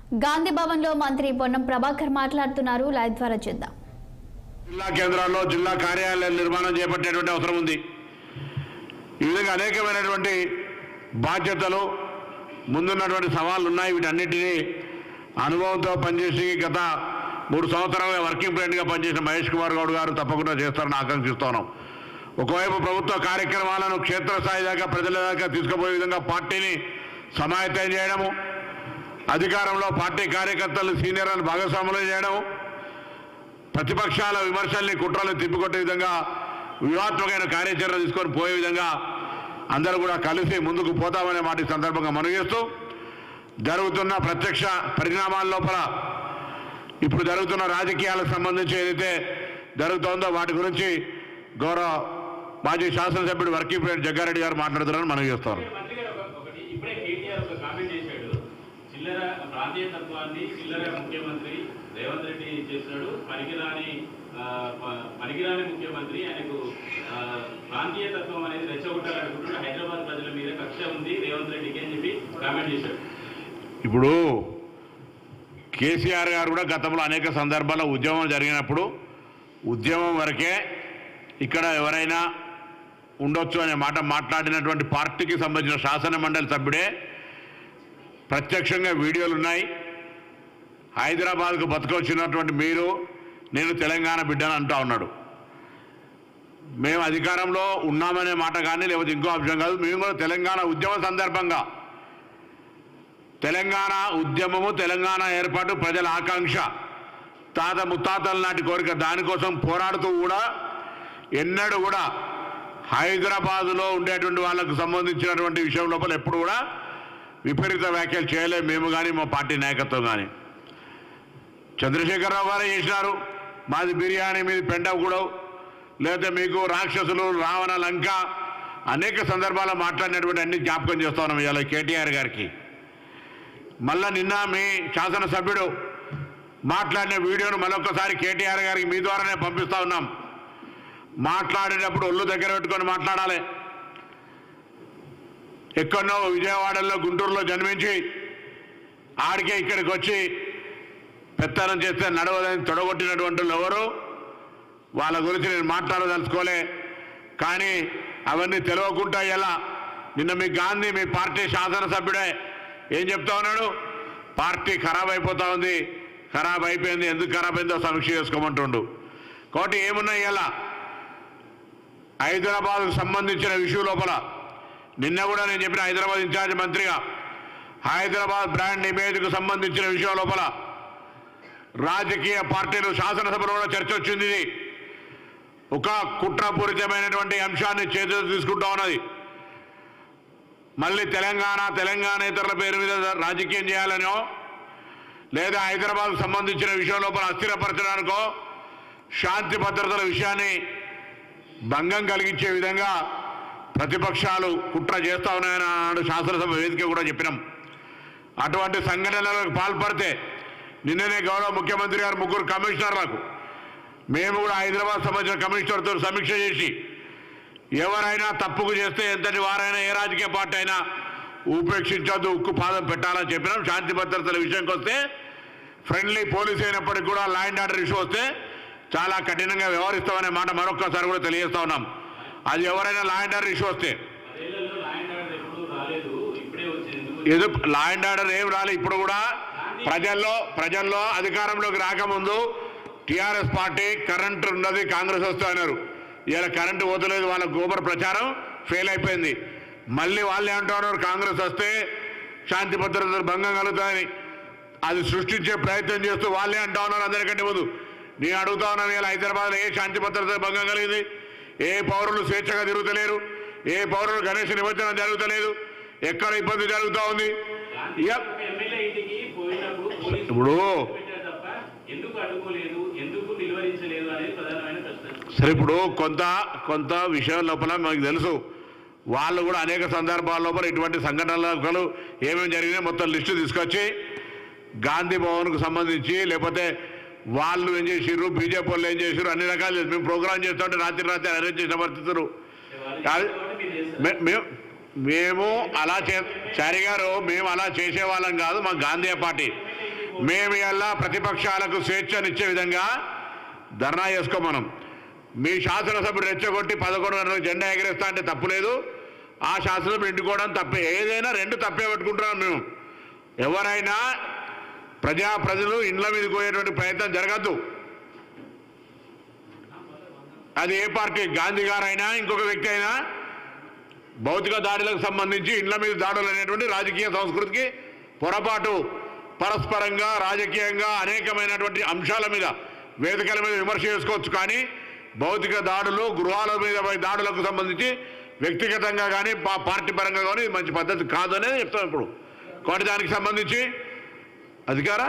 గాంధీ భవన్ లో మంత్రి పొన్నం ప్రభాకర్ మాట్లాడుతున్నారు లైవ్ ద్వారా చూద్దాం జిల్లా కేంద్రాల్లో జిల్లా కార్యాలయాల నిర్మాణం చేపట్టేటువంటి అవసరం ఉంది ఈ విధంగా అనేకమైనటువంటి బాధ్యతలు ముందున్నటువంటి సవాళ్ళు ఉన్నాయి వీటన్నిటినీ అనుభవంతో పనిచేసి గత మూడు సంవత్సరాలుగా వర్కింగ్ ప్రెసిడెంట్గా పనిచేసిన మహేష్ కుమార్ గౌడ్ గారు తప్పకుండా చేస్తారని ఆకాంక్షిస్తున్నాం ఒకవైపు ప్రభుత్వ కార్యక్రమాలను క్షేత్రస్థాయి దాకా ప్రజల దాకా తీసుకుపోయే విధంగా పార్టీని సమాయత్తం చేయడము అధికారంలో పార్టీ కార్యకర్తలు సీనియర్లను భాగస్వాములు చేయడము ప్రతిపక్షాల విమర్శల్ని కుట్రల్ని తిప్పికొట్టే విధంగా వ్యూహాత్మకమైన కార్యాచరణ తీసుకొని పోయే విధంగా అందరూ కూడా కలిసి ముందుకు పోతామనే మాట ఈ సందర్భంగా మనవి చేస్తూ జరుగుతున్న ప్రత్యక్ష పరిణామాల లోపల ఇప్పుడు జరుగుతున్న రాజకీయాలకు సంబంధించి ఏదైతే జరుగుతోందో వాటి గురించి గౌరవ మాజీ శాసనసభ్యుడు వర్కింగ్ ప్రెసిడెంట్ జగ్గారెడ్డి గారు మాట్లాడుతున్నారని మనవి చేస్తారు మంత్రి గారు ఒక- ఒకటి ఇప్పుడే కేటీఆర్ ఒక కామెంట్ చేశాడు చిల్లర ప్రాంతీయ తత్వాన్ని చిల్లర ముఖ్యమంత్రి రేవంత్ రెడ్డి చేశాడు పనికిరాని ఆ, ప- పనికిరాని ముఖ్యమంత్రి ఆయనకు ఆ, ప్రాంతీయ తత్వం అనేది రెచ్చగొట్టాలనుకుంటున్నాడు హైదరాబాద్ ప్రజల మీద కక్ష ఉంది రేవంత్ రెడ్డికి అని చెప్పి కామెంట్ చేశాడు ఇప్పుడు కేసీఆర్ గారు కూడా గతంలో అనేక సందర్భాల్లో ఉద్యమం జరిగినప్పుడు ఉద్యమం వరకే ఇక్కడ ఎవరైనా ఉండొచ్చు అనే మాట మాట్లాడినటువంటి పార్టీకి సంబంధించిన శాసన మండలి సభ్యుడే ప్రత్యక్షంగా వీడియోలు ఉన్నాయి హైదరాబాద్కు బతకొచ్చినటువంటి మీరు నేను తెలంగాణ బిడ్డను అంటా ఉన్నాడు మేము అధికారంలో ఉన్నామనే మాట కానీ లేకపోతే ఇంకో అంశం కాదు మేము కూడా తెలంగాణ ఉద్యమ సందర్భంగా తెలంగాణ ఉద్యమము తెలంగాణ ఏర్పాటు ప్రజల ఆకాంక్ష తాత ముత్తాతల నాటి కోరిక దానికోసం పోరాడుతూ కూడా ఎన్నడూ కూడా హైదరాబాదులో ఉండేటువంటి వాళ్ళకు సంబంధించినటువంటి విషయం లోపల ఎప్పుడు కూడా విపరీత వ్యాఖ్యలు చేయలేము మేము కానీ మా పార్టీ నాయకత్వం కానీ చంద్రశేఖరరావు గారే చేసినారు మాది బిర్యానీ మీది పెండగూడవు లేకపోతే మీకు రాక్షసులు రావణ లంక అనేక సందర్భాల్లో మాట్లాడినటువంటి అన్ని జ్ఞాపకం చేస్తా ఉన్నాం ఇవాళ కేటీఆర్ గారికి మళ్ళా నిన్న మీ శాసనసభ్యుడు మాట్లాడిన వీడియోను మరొకసారి కేటీఆర్ గారికి మీ ద్వారానే పంపిస్తా ఉన్నాం మాట్లాడేటప్పుడు ఒళ్ళు దగ్గర పెట్టుకొని మాట్లాడాలి ఎక్కడనో విజయవాడలో గుంటూరులో జన్మించి ఆడికే ఇక్కడికి వచ్చి పెత్తనం చేస్తే నడవదని తొడగొట్టినటువంటి వాళ్ళు ఎవరు వాళ్ళ గురించి నేను మాట్లాడదలుచుకోలే కానీ అవన్నీ తెలియకుండా ఎలా నిన్న మీ గాంధీ మీ పార్టీ శాసనసభ్యుడే ఏం చెప్తా ఉన్నాడు పార్టీ ఖరాబ్ అయిపోతా ఉంది ఖరాబ్ అయిపోయింది ఎందుకు ఖరాబ్ అయిందో సమీక్ష చేసుకోమంటుండు కాబట్టి ఏమున్నాయి ఇలా హైదరాబాద్కు సంబంధించిన విషయం లోపల నిన్న కూడా నేను చెప్పిన హైదరాబాద్ ఇన్ఛార్జ్ మంత్రిగా హైదరాబాద్ బ్రాండ్ ఇమేజ్కు సంబంధించిన విషయం లోపల రాజకీయ పార్టీలు శాసనసభలో కూడా చర్చ వచ్చింది ఇది ఒక కుట్రపూరితమైనటువంటి అంశాన్ని చేతులు తీసుకుంటా ఉన్నది మళ్ళీ తెలంగాణ తెలంగాణ ఇతరుల పేరు మీద రాజకీయం చేయాలనో లేదా హైదరాబాద్కు సంబంధించిన విషయం లోపల అస్థిరపరచడానికో శాంతి భద్రతల విషయాన్ని భంగం కలిగించే విధంగా ప్రతిపక్షాలు కుట్ర చేస్తా ఉన్నాయని ఆనాడు శాసనసభ వేదిక కూడా చెప్పినాం అటువంటి సంఘటనలకు పాల్పడితే నిన్ననే గౌరవ ముఖ్యమంత్రి గారు ముగ్గురు కమిషనర్లకు మేము కూడా హైదరాబాద్ సంబంధించిన కమిషనర్తో సమీక్ష చేసి ఎవరైనా తప్పుకు చేస్తే ఎంతటి వారైనా ఏ రాజకీయ పార్టీ అయినా ఉపేక్షించొద్దు ఉక్కు పాదం పెట్టాలని చెప్పినాం శాంతి భద్రతల విషయంకి వస్తే ఫ్రెండ్లీ పోలీస్ అయినప్పటికీ కూడా లా అండ్ ఆర్డర్ ఇష్యూ వస్తే చాలా కఠినంగా వ్యవహరిస్తామనే మాట మరొక్కసారి కూడా తెలియజేస్తా ఉన్నాం అది ఎవరైనా లా అండ్ ఆర్డర్ ఇష్యూ వస్తే పదేళ్లలో లా అండ్ ఆర్డర్ ఎప్పుడు రాలేదు ఇప్పుడే వచ్చింది ఎందుకు ఏదో లా అండ్ ఆర్డర్ ఏం రాలే ఇప్పుడు కూడా ప్రజల్లో ప్రజల్లో అధికారంలోకి రాకముందు టీఆర్ఎస్ పార్టీ కరెంట్ ఉన్నది కాంగ్రెస్ వస్తే అన్నారు ఇలా కరెంటు పోతలేదు వాళ్ళ గోబర్ ప్రచారం ఫెయిల్ అయిపోయింది మళ్ళీ వాళ్ళు ఏమంటున్నారు కాంగ్రెస్ వస్తే శాంతి భద్రతలు భంగం కలుగుతాయని అది సృష్టించే ప్రయత్నం చేస్తూ వాళ్ళే అంటా ఉన్నారు అందరికంటే ముందు నేను అడుగుతా ఉన్నాను ఇలా హైదరాబాద్లో ఏ శాంతి భద్రత భంగం కలిగింది ఏ పౌరులు స్వేచ్ఛగా తిరుగుతలేరు ఏ పౌరులు గణేష్ నిమజ్జనం జరుగుతలేదు ఎక్కడ ఇబ్బంది జరుగుతూ ఉంది గాంధీ ఇక ఒక ఎమ్మెల్యే ఇంటికి పోయినప్పుడు పోలీసులు ఇప్పుడు పెట్టారు తప్ప ఎందుకు అడ్డుకోలేదు ఎందుకు నిలువరించలేదు అనేది ప్రధానమైన ప్రశ్న సరే ఇప్పుడు కొంత కొంత విషయం లోపల మనకు తెలుసు వాళ్ళు కూడా అనేక సందర్భాల లోపల ఇటువంటి సంఘటనలు ఏమేమి జరిగినాయి మొత్తం లిస్టు తీసుకొచ్చి గాంధీ భవన్కు సంబంధించి లేకపోతే వాళ్ళు ఏం చేసిర్రు బీజేపీ వాళ్ళు ఏం చేసిర్రు అన్ని రకాలు చేసి- మేము ప్రోగ్రామ్ చేస్తుంటే రాత్రి రాత్రి అరేంజ్ చేసిన పరిస్థితులు వాళ్ళు కాదు. చేస్తారు కాబట్టి మీరు చేస్తారు. మే- మేము మేము అలా చే చారి గారు మేము అలా చేసేవాళ్ళం కాదు మా గాంధీ పార్టీ మేము ఎలా ప్రతిపక్షాలకు స్వేచ్ఛనిచ్చే విధంగా ధర్నా చేసుకో మనం మీ శాసనసభ్యుడు రెచ్చగొట్టి పదకొండు గంటలకు జెండా ఎగరేస్తా అంటే తప్పులేదు ఆ శాసనసభ్యుడు ఇంటికోవడం తప్పే ఏదైనా రెండు తప్పే పెట్టుకుంటున్నాం మేము ఎవరైనా ప్రజా ప్రజలు ఇండ్ల మీదకి పోయేటువంటి ప్రయత్నం జరగద్దు అది ఏ పార్టీ గాంధీ గారైనా ఇంకొక వ్యక్తి అయినా భౌతిక దాడులకు సంబంధించి ఇండ్ల మీద దాడులు అనేటువంటి రాజకీయ సంస్కృతికి పొరపాటు పరస్పరంగా రాజకీయంగా అనేకమైనటువంటి అంశాల మీద వేదికల మీద విమర్శ చేసుకోవచ్చు కానీ భౌతిక దాడులు గృహాల మీద దాడులకు సంబంధించి వ్యక్తిగతంగా కానీ పా- పార్టీ పరంగా కానీ ఇది మంచి పద్ధతి కాదు అనేది చెప్తాం ఇప్పుడు కాబట్టి దానికి సంబంధించి అధికార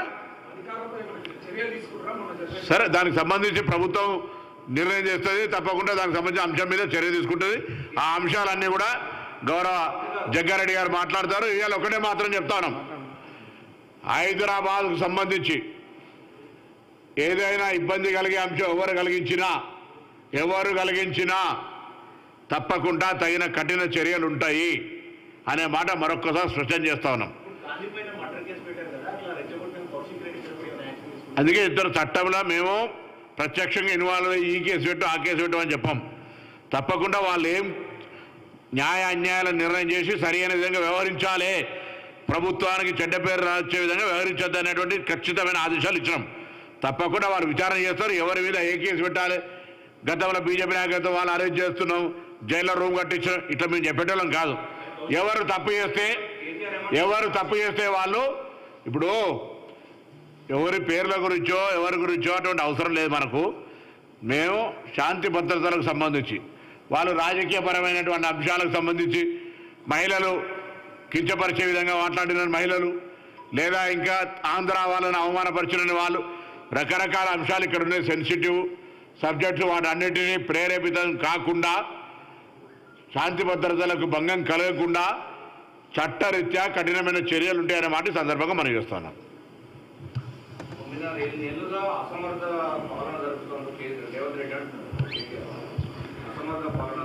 సరే దానికి సంబంధించి ప్రభుత్వం నిర్ణయం చేస్తుంది తప్పకుండా దానికి సంబంధించిన అంశం మీద చర్య తీసుకుంటుంది ఆ అంశాలన్నీ కూడా గౌరవ జగ్గారెడ్డి గారు మాట్లాడతారు ఇవాళ ఒకటే మాత్రం చెప్తాను హైదరాబాద్కు సంబంధించి ఏదైనా ఇబ్బంది కలిగే అంశం ఎవరు కలిగించినా ఎవరు కలిగించినా తప్పకుండా తగిన కఠిన చర్యలు ఉంటాయి అనే మాట మరొక్కసారి స్పష్టం చేస్తా ఉన్నాం గాంధీ పైన మర్డర్ కేసు పెట్టారు కదా అట్లా రెచ్చగొట్టిన కౌశిక్ రెడ్డి మీద కూడా ఏమైనా యాక్షన్ తీసుకుంటారా? అందుకే ఇద్దరు చట్టంలో మేము ప్రత్యక్షంగా ఇన్వాల్వ్ అయ్యి ఈ కేసు పెట్టు ఆ కేసు పెట్టు అని చెప్పాం తప్పకుండా వాళ్ళు ఏం న్యాయ అన్యాయాలను నిర్ణయం చేసి సరైన విధంగా వ్యవహరించాలి ప్రభుత్వానికి చెడ్డ పేరు రాచే విధంగా వ్యవహరించొద్దు అనేటువంటి ఖచ్చితమైన ఆదేశాలు ఇచ్చినాం తప్పకుండా వారు విచారణ చేస్తారు ఎవరి మీద ఏ కేసు పెట్టాలి గతంలో బీజేపీ నాయకత్వం వాళ్ళు అరెస్ట్ చేస్తున్నాం జైల్లో రూమ్ కట్టించడం ఇట్లా మేము చెప్పేటోళ్ళం కాదు ఎవరు తప్పు చేస్తే ఎవరు తప్పు చేస్తే వాళ్ళు ఇప్పుడు ఎవరి పేర్ల గురించో ఎవరి గురించో అటువంటి అవసరం లేదు మనకు మేము శాంతి భద్రతలకు సంబంధించి వాళ్ళు రాజకీయపరమైనటువంటి అంశాలకు సంబంధించి మహిళలు కించపరిచే విధంగా మాట్లాడిన మహిళలు లేదా ఇంకా ఆంధ్ర వాళ్ళని అవమానపరిచిన వాళ్ళు రకరకాల అంశాలు ఇక్కడ ఉన్నాయి సెన్సిటివ్ సబ్జెక్ట్స్ వాటన్నిటినీ ప్రేరేపితం కాకుండా శాంతి భద్రతలకు భంగం కలగకుండా చట్టరీత్యా కఠినమైన చర్యలు ఉంటాయనే మాట ఈ సందర్భంగా మనం చేస్తున్నాం తొమ్మిది నెలలుగా అసమర్థ పాలన జరుపుతున్న కేసు రేవంత్ రెడ్డి అంటున్నారు కేసీఆర్. అసమర్థ పాలన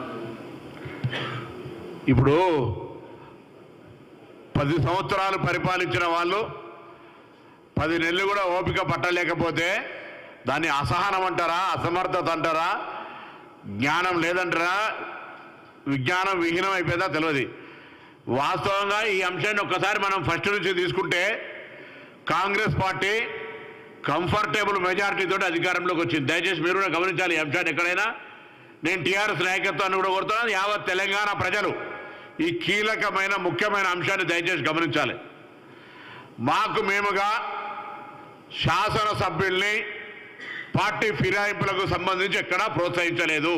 ఇప్పుడు పది సంవత్సరాలు పరిపాలించిన వాళ్ళు పది నెలలు కూడా ఓపిక పట్టలేకపోతే దాన్ని అసహనం అంటారా అసమర్థత అంటారా జ్ఞానం లేదంటారా విజ్ఞానం విహీనం అయిపోయిందా తెలియదు వాస్తవంగా ఈ అంశాన్ని ఒక్కసారి మనం ఫస్ట్ నుంచి తీసుకుంటే కాంగ్రెస్ పార్టీ కంఫర్టబుల్ మెజారిటీతో అధికారంలోకి వచ్చింది దయచేసి మీరు కూడా గమనించాలి ఈ అంశాన్ని ఎక్కడైనా నేను టీఆర్ఎస్ నాయకత్వాన్ని కూడా కోరుతున్నాను యావత్ తెలంగాణ ప్రజలు ఈ కీలకమైన ముఖ్యమైన అంశాన్ని దయచేసి గమనించాలి మాకు మేముగా శాసనసభ్యుల్ని పార్టీ ఫిరాయింపులకు సంబంధించి ఎక్కడా ప్రోత్సహించలేదు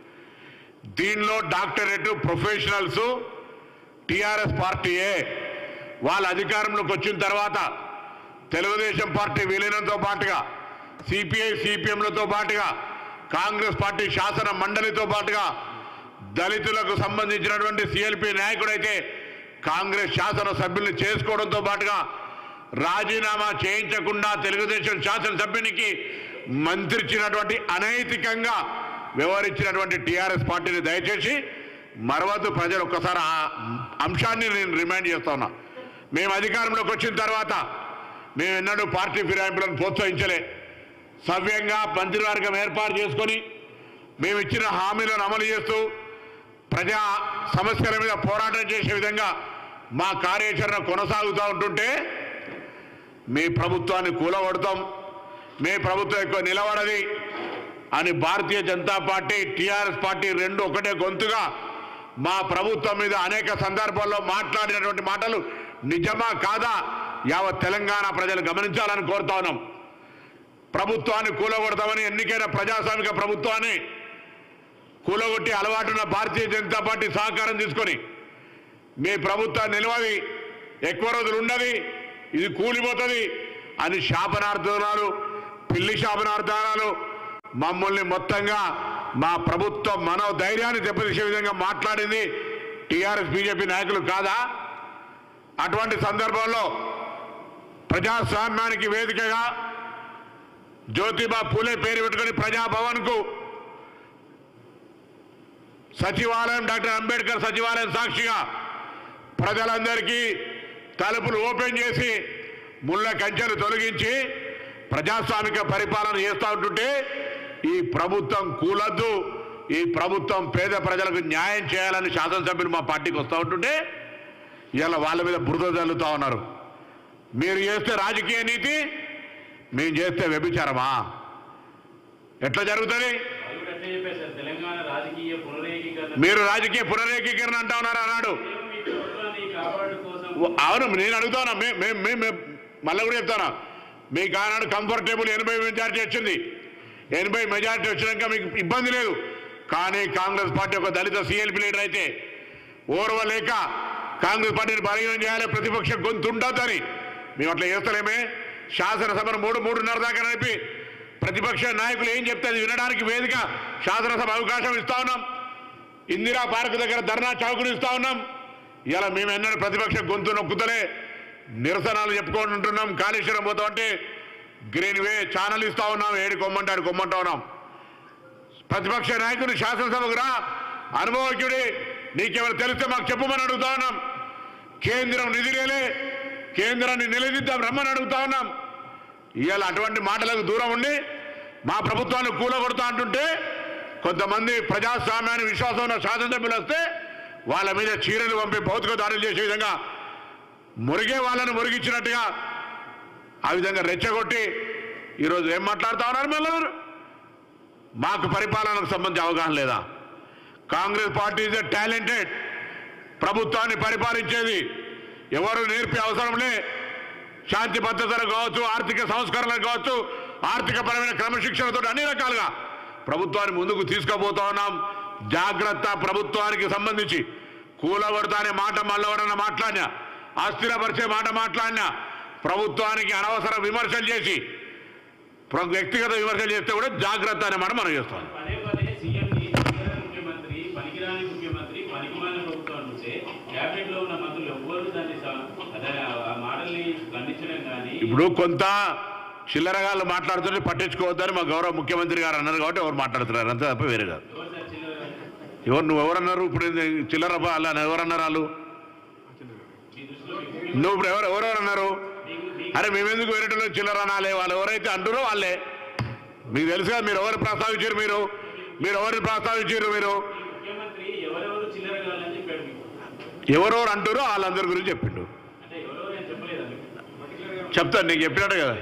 దీనిలో డాక్టరేట్ ప్రొఫెషనల్స్ టీఆర్ఎస్ పార్టీయే వాళ్ళ అధికారంలోకి వచ్చిన తర్వాత తెలుగుదేశం పార్టీ విలీనంతో పాటుగా సిపిఐ సిపిఎంలతో పాటుగా కాంగ్రెస్ పార్టీ శాసన మండలితో పాటుగా దళితులకు సంబంధించినటువంటి సిఎల్పి నాయకుడైతే కాంగ్రెస్ శాసన సభ్యుల్ని చేసుకోవడంతో పాటుగా రాజీనామా చేయించకుండా తెలుగుదేశం శాసనసభ్యునికి మంత్రిచ్చినటువంటి అనైతికంగా వ్యవహరించినటువంటి టీఆర్ఎస్ పార్టీని దయచేసి మరవద్దు ప్రజలు ఒక్కసారి ఆ అంశాన్ని నేను రిమైండ్ చేస్తా ఉన్నా మేము అధికారంలోకి వచ్చిన తర్వాత మేము ఎన్నడూ పార్టీ ఫిరాయింపులను ప్రోత్సహించలే సవ్యంగా మంత్రివర్గం ఏర్పాటు చేసుకొని మేము ఇచ్చిన హామీలను అమలు చేస్తూ ప్రజా సమస్యల మీద పోరాటం చేసే విధంగా మా కార్యాచరణ కొనసాగుతూ ఉంటుంటే మీ ప్రభుత్వాన్ని కూలగొడతాం మీ ప్రభుత్వం ఎక్కువ నిలబడది అని భారతీయ జనతా పార్టీ టీఆర్ఎస్ పార్టీ రెండు ఒకటే గొంతుగా మా ప్రభుత్వం మీద అనేక సందర్భాల్లో మాట్లాడినటువంటి మాటలు నిజమా కాదా యావత్ తెలంగాణ ప్రజలు గమనించాలని కోరుతా ఉన్నాం ప్రభుత్వాన్ని కూలగొడతామని ఎన్నికైన ప్రజాస్వామిక ప్రభుత్వాన్ని కూలగొట్టి అలవాటున్న భారతీయ జనతా పార్టీ సహకారం తీసుకొని మీ ప్రభుత్వం నిలవది ఎక్కువ రోజులు ఉండదు ఇది కూలిపోతుంది అని శాపనార్థనాలు పిల్లి శాపనార్థనాలు మమ్మల్ని మొత్తంగా మా ప్రభుత్వ మనోధైర్యాన్ని దెబ్బతీసే విధంగా మాట్లాడింది టీఆర్ఎస్ బీజేపీ నాయకులు కాదా అటువంటి సందర్భంలో ప్రజాస్వామ్యానికి వేదికగా జ్యోతిబా పూలే పేరు పెట్టుకుని ప్రజాభవన్కు సచివాలయం డాక్టర్ అంబేద్కర్ సచివాలయం సాక్షిగా ప్రజలందరికీ తలుపులు ఓపెన్ చేసి ముళ్ళ కంచెలు తొలగించి ప్రజాస్వామిక పరిపాలన చేస్తూ ఉంటుంటే ఈ ప్రభుత్వం కూలద్దు ఈ ప్రభుత్వం పేద ప్రజలకు న్యాయం చేయాలని శాసనసభ్యులు మా పార్టీకి వస్తూ ఉంటుంటే ఇలా వాళ్ళ మీద బురద చల్లుతా ఉన్నారు మీరు చేస్తే రాజకీయ నీతి మేము చేస్తే వ్యభిచారమా ఎట్లా జరుగుతుంది వాళ్ళు కూడా అట్లే చెప్పారు సార్ తెలంగాణ రాజకీయ పునరేకీకరణ మీరు రాజకీయ పునరేకీకరణ అంటా ఉన్నారు అన్నాడు మేము మీ ప్రభుత్వాన్ని కాపాడు కోసం అవును నేను అడుగుతాను మేము మళ్ళీ కూడా చెప్తాను మీకు ఆనాడు కంఫర్టబుల్ ఎనభై మెజార్టీ వచ్చింది ఎనభై మెజార్టీ వచ్చినాక మీకు ఇబ్బంది లేదు కానీ కాంగ్రెస్ పార్టీ ఒక దళిత సిఎల్పి లీడర్ అయితే ఓర్వలేక కాంగ్రెస్ పార్టీని బలహీనం చేయాలి ప్రతిపక్ష గొంతు ఉండొద్దని మేము అట్లా చేస్తలేమే శాసనసభను మూడు మూడున్నర దాకా నడిపి ప్రతిపక్ష నాయకులు ఏం చెప్తే అది వినడానికి వేదిక శాసనసభ అవకాశం ఇస్తా ఉన్నాం ఇందిరా పార్క్ దగ్గర ధర్నా చౌకుని ఇస్తా ఉన్నాం ఇలా మేము ఎన్నడూ ప్రతిపక్ష గొంతు నొక్కుతలే నిరసనలు చెప్పుకుంటుంటున్నాం కాళేశ్వరం పోతా ఉంటే గ్రీన్ వే ఛానల్ ఇస్తా ఉన్నాం ఏడు కొమ్మంటాడు కొమ్మంటా ఉన్నాం ప్రతిపక్ష నాయకుడు శాసనసభకు రా అనుభవజ్ఞుడి నీకెవరు తెలిస్తే మాకు చెప్పమని అడుగుతా ఉన్నాం కేంద్రం నిధిరేలే కేంద్రాన్ని నిలదీద్దాం రమ్మని అడుగుతా ఉన్నాం ఇవాళ అటువంటి మాటలకు దూరం ఉండి మా ప్రభుత్వాన్ని కూలగొడతా అంటుంటే కొంతమంది ప్రజాస్వామ్యాన్ని విశ్వాసం ఉన్న శాసనసభ్యులు వస్తే వాళ్ళ మీద చీరలు పంపి భౌతిక దాడులు చేసే విధంగా మురిగే వాళ్ళని మురిగించినట్టుగా ఆ విధంగా రెచ్చగొట్టి ఈరోజు ఏం మాట్లాడుతా ఉన్నారు మళ్ళీ మాకు పరిపాలనకు సంబంధించి అవగాహన లేదా Congress party is a talented ప్రభుత్వాన్ని పరిపాలించేది ఎవరు నేర్పే అవసరం లే శాంతి భద్రతలు కావచ్చు ఆర్థిక సంస్కరణలు కావచ్చు ఆర్థిక పరమైన క్రమశిక్షణతో అన్ని రకాలుగా ప్రభుత్వాన్ని ముందుకు తీసుకుపోతా ఉన్నాం జాగ్రత్త ప్రభుత్వానికి సంబంధించి కూలగొడతా అనే మాట మళ్ళవరన్న మాట్లాడినా అస్థిరపరిచే మాట మాట్లాడినా ప్రభుత్వానికి అనవసర విమర్శలు చేసి ప్ర- వ్యక్తిగత విమర్శలు చేస్తే కూడా జాగ్రత్త అనే మాట మనం చేస్తాం పదే పదే సీఎంని చిల్లర ముఖ్యమంత్రి పనికిరాని ముఖ్యమంత్రి పనికిమాలిన ప్రభుత్వం అంటుంటే క్యాబినెట్ లో ఉన్న మంత్రులు ఎవ్వరు దాన్ని స- అదే ఆ మాటల్ని ఖండించడం కానీ ఇప్పుడు కొంత చిల్లరగాళ్ళు మాట్లాడుతుంటే పట్టించుకోవద్దని మా గౌరవ ముఖ్యమంత్రి గారు అన్నారు కాబట్టి ఎవరు మాట్లాడుతున్నారు అంతే తప్ప వేరే కాదు ఎవరు సార్ చిల్లర ఎవరు నువ్వు ఎవరన్నారు ఇప్పుడు ఇది చిల్లర అలా ఎవరన్నారు వాళ్ళు మీ దృష్టిలో మీకు నువ్వు ఇప్పుడు ఎవరు ఎవరెవరు అన్నారు మీకు మీకు అరే మేమెందుకు వేరేటలో చిల్లర అనాలే వాళ్ళు ఎవరైతే అంటారో వాళ్ళే మీకు తెలుసు కదా మీరు ఎవరు ప్రస్తావించారు మీరు మీరు ఎవరిని ప్రస్తావించారు మీరు ముఖ్యమంత్రి ఎవరెవరు చిల్లర కావాలని చెప్పాడు మీకు ఎవరెవరు అంటారో వాళ్ళందరి గురించి చెప్పిండు అంటే ఎవరెవరు నేను చెప్పలేదా మీకు చెప్తాను నీకు చెప్పినట్టు కదా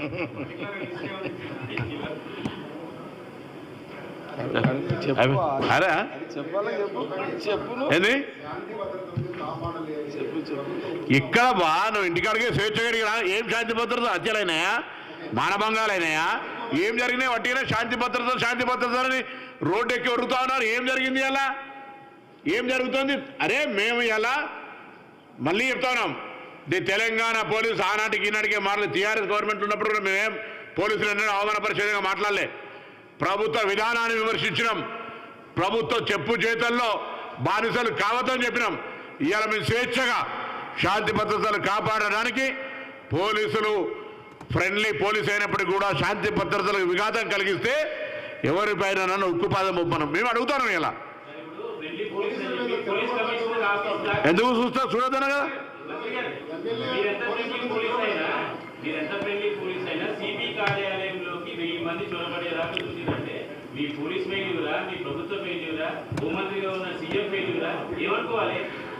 అవి- అరే చెప్పాలా చెప్పు చెప్పు నువ్వు. ఏంది చెప్పు చెప్పు ఇక్కడ బా నువ్వు ఇంటికాడికి స్వేచ్ఛగడికి రా ఏం శాంతి భద్రత హత్యలైనాయా మానభంగాలైనాయా ఏం జరిగినాయి వట్టిగా శాంతి భద్రత శాంతి భద్రత అని రోడ్డు ఎక్కి వరుగుతా ఉన్నారు ఏం జరిగింది అలా ఏం జరుగుతుంది అరే మేము ఎలా మళ్ళీ చెప్తా ఉన్నాం ది తెలంగాణ పోలీసు ఆనాటికి ఈనాటికి మారలే టీఆర్ఎస్ గవర్నమెంట్ ఉన్నప్పుడు కూడా మేమేం పోలీసులు ఎన్నడూ అవమానపరిచేదిగా మాట్లాడలే ప్రభుత్వ విధానాన్ని విమర్శించినాం ప్రభుత్వ చెప్పు చేతల్లో బానిసలు కావద్దని చెప్పినాం ఇవాళ మేము స్వేచ్ఛగా శాంతి భద్రతలు కాపాడడానికి పోలీసులు ఫ్రెండ్లీ పోలీస్ అయినప్పటికీ కూడా శాంతి భద్రతలకు విఘాతం కలిగిస్తే ఎవరిపైన నన్ను ఉక్కుపాదం ఒప్పనం మేము అడుగుతాను ఇలా ఇప్పుడు ఫ్రెండ్లీ పోలీస్ అని చెప్పి పోలీస్ కమిషనర్ ఆఫీస్ ఎందుకు చూస్తా చూడొద్దన కదా మీరెంత ఫ్రెండ్లీ పోలీస్ అయినా మీరెంత ఫ్రెండ్లీ పోలీస్ అయినా సిబి కార్యాలయంలోకి వెయ్యి మంది చొరబడేదాకా చూసిందంటే మీ పోలీస్ ఫెయిల్యూరా మీ ప్రభుత్వ ఫెయిల్యూరా హోంమంత్రిగా ఉన్న సీఎం ఫెయిల్యూరా ఏమనుకోవాలి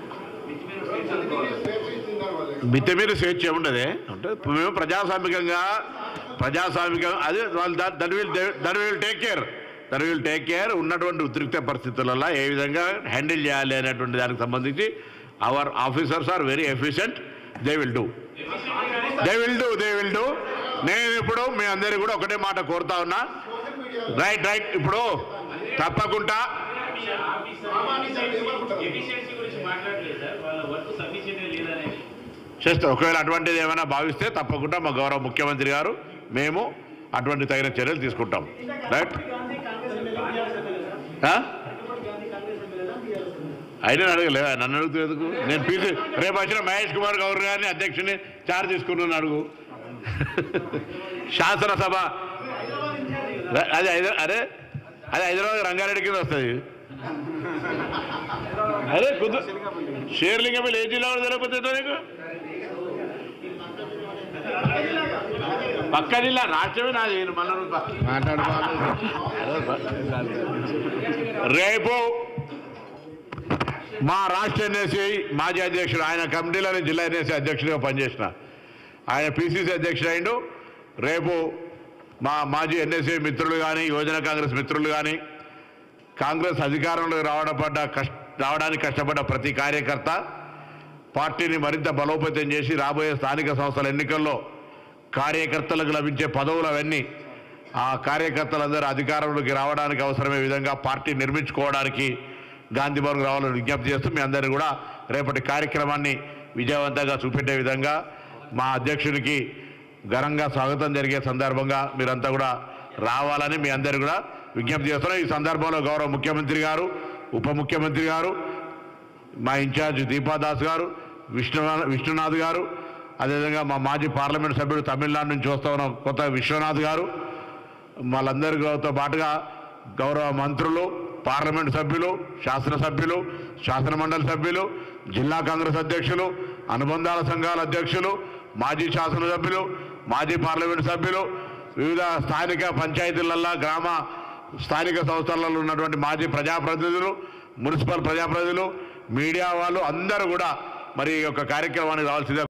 మిద్దె మీద స్వేచ్ఛ ఉండదే అంటే మేము ప్రజాస్వామికంగా ప్రజాస్వామికంగా అదే వాళ్ళు that will that will take care that will take care ఉన్నటువంటి ఉద్రిక్త పరిస్థితులలో ఏ విధంగా హ్యాండిల్ చేయాలి అనేటువంటి దానికి సంబంధించి our officers are very efficient they will do they will do they will do నేను ఇప్పుడు మీ అందరికీ కూడా ఒకటే మాట కోరుతా ఉన్నా రైట్ రైట్ ఇప్పుడు తప్పకుండా ఎఫిషియన్సీ గురించి మాట్లాడలేదు సార్ వాళ్ళ వర్క్ సఫిషియెంట్ లేదనేది చేస్తే ఒకవేళ అటువంటిది ఏమైనా భావిస్తే తప్పకుండా మా గౌరవ ముఖ్యమంత్రి గారు మేము అటువంటి తగిన చర్యలు తీసుకుంటాం రైట్ ఆ? అయినా అడగలే నన్ను అడుగుతుంది ఎందుకు నేను పీసీ రేపు వచ్చిన మహేష్ కుమార్ గౌర్ గారిని అధ్యక్షుని చార్జ్ తీసుకున్నాను అడుగు శాసనసభ అది హైదరా అరే అది హైదరాబాద్ రంగారెడ్డి కింద వస్తుంది అరే కుదు షేర్లింగం ఏ జిల్లా తెలియకపోతే నీకు పక్క జిల్లా రాష్ట్రమే నాది నేను మళ్ళా నువ్వు పక్క- రేపు మా రాష్ట్ర ఎన్ఎస్సి మాజీ అధ్యక్షుడు ఆయన కమిటీలోని జిల్లా ఎన్ఎస్సి అధ్యక్షుడిగా పనిచేసిన ఆయన పిసిసి అధ్యక్షుడు అయిండు రేపు మా మాజీ ఎన్ఎస్సి మిత్రులు కానీ యువజన కాంగ్రెస్ మిత్రులు కానీ కాంగ్రెస్ అధికారంలోకి రావడం పడ్డ కష్ట రావడానికి కష్టపడ్డ ప్రతి కార్యకర్త పార్టీని మరింత బలోపేతం చేసి రాబోయే స్థానిక సంస్థల ఎన్నికల్లో కార్యకర్తలకు లభించే పదవులు అవన్నీ ఆ కార్యకర్తలందరూ అధికారంలోకి రావడానికి అవసరమే విధంగా పార్టీ నిర్మించుకోవడానికి గాంధీ భవన్ రావాలని విజ్ఞప్తి చేస్తూ మీ అందరినీ కూడా రేపటి కార్యక్రమాన్ని విజయవంతంగా చూపెట్టే విధంగా మా అధ్యక్షునికి ఘనంగా స్వాగతం జరిగే సందర్భంగా మీరంతా కూడా రావాలని మీ అందరు కూడా విజ్ఞప్తి చేస్తున్నాం ఈ సందర్భంలో గౌరవ ముఖ్యమంత్రి గారు ఉప ముఖ్యమంత్రి గారు మా ఇన్ఛార్జ్ దీపాదాస్ గారు విష్ణు విష్ణునాథ్ గారు అదేవిధంగా మా మాజీ పార్లమెంట్ సభ్యుడు తమిళనాడు నుంచి వస్తా ఉన్న కొత్త విశ్వనాథ్ గారు వాళ్ళందరితో పాటుగా గౌరవ మంత్రులు పార్లమెంట్ సభ్యులు శాసనసభ్యులు శాసనమండలి సభ్యులు జిల్లా కాంగ్రెస్ అధ్యక్షులు అనుబంధాల సంఘాల అధ్యక్షులు మాజీ శాసనసభ్యులు మాజీ పార్లమెంట్ సభ్యులు వివిధ స్థానిక పంచాయతీలల్లో గ్రామ స్థానిక సంస్థలలో ఉన్నటువంటి మాజీ ప్రజాప్రతినిధులు మున్సిపల్ ప్రజాప్రతినిధులు మీడియా వాళ్ళు అందరూ కూడా మరి ఈ యొక్క కార్యక్రమానికి రావాల్సిందే